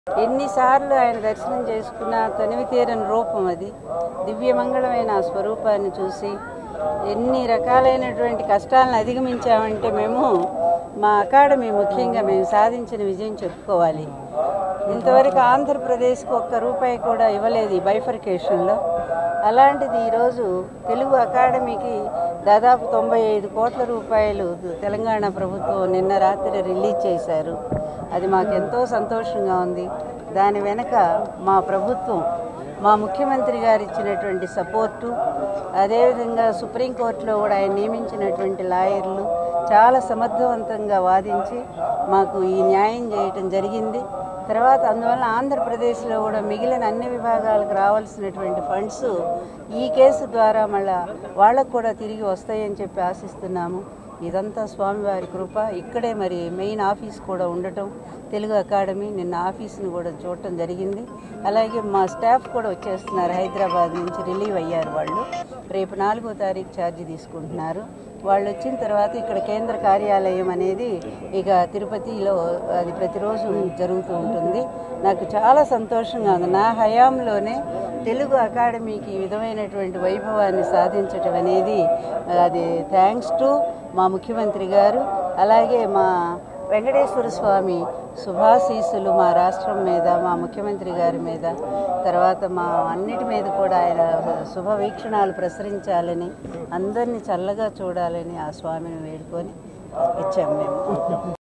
ఎన్నిసార్లు ఆయన దర్శనం చేసుకున్న తనివి తీరని రూపం అది దివ్యమంగళమైన ఆ స్వరూపాన్ని చూసి ఎన్ని రకాలైనటువంటి కష్టాలను అధిగమించామంటే మేము మా అకాడమీ ముఖ్యంగా మేము సాధించిన విజయం చెప్పుకోవాలి ఇంతవరకు ఆంధ్రప్రదేశ్కి ఒక్క రూపాయి కూడా ఇవ్వలేదు ఈ బైఫర్కేషన్లో అలాంటిది ఈరోజు తెలుగు అకాడమీకి దాదాపు తొంభై ఐదు కోట్ల రూపాయలు తెలంగాణ ప్రభుత్వం నిన్న రాత్రి రిలీజ్ చేశారు అది మాకు ఎంతో సంతోషంగా ఉంది దాని వెనక మా ప్రభుత్వం మా ముఖ్యమంత్రి గారు ఇచ్చినటువంటి సపోర్టు అదేవిధంగా సుప్రీంకోర్టులో కూడా ఆయన నియమించినటువంటి లాయర్లు చాలా సమర్థవంతంగా వాదించి మాకు ఈ న్యాయం చేయటం జరిగింది తర్వాత అందువల్ల ఆంధ్రప్రదేశ్లో కూడా మిగిలిన అన్ని విభాగాలకు రావాల్సినటువంటి ఫండ్స్ ఈ కేసు ద్వారా మళ్ళా వాళ్ళకు కూడా తిరిగి వస్తాయని చెప్పి ఆశిస్తున్నాము ఇదంతా స్వామివారి కృప ఇక్కడే మరి మెయిన్ ఆఫీస్ కూడా ఉండటం తెలుగు అకాడమీ నిన్న ఆఫీస్ని కూడా చూడటం జరిగింది అలాగే మా స్టాఫ్ కూడా వచ్చేస్తున్నారు హైదరాబాద్ నుంచి రిలీవ్ అయ్యారు వాళ్ళు రేపు నాలుగో తారీఖు ఛార్జీ తీసుకుంటున్నారు వాళ్ళు వచ్చిన తర్వాత ఇక్కడ కేంద్ర కార్యాలయం అనేది ఇక తిరుపతిలో అది ప్రతిరోజు జరుగుతూ ఉంటుంది నాకు చాలా సంతోషంగా ఉంది నా హయాంలోనే తెలుగు అకాడమీకి ఈ విధమైనటువంటి వైభవాన్ని సాధించటం అనేది అది థ్యాంక్స్ టు మా ముఖ్యమంత్రి గారు అలాగే మా వెంకటేశ్వర స్వామి శుభాశీస్సులు మా రాష్ట్రం మీద మా ముఖ్యమంత్రి గారి మీద తర్వాత మా అన్నిటి మీద కూడా ఆయన శుభ వీక్షణాలు ప్రసరించాలని అందరినీ చల్లగా చూడాలని ఆ స్వామిని వేడుకొని ఇచ్చాము మేము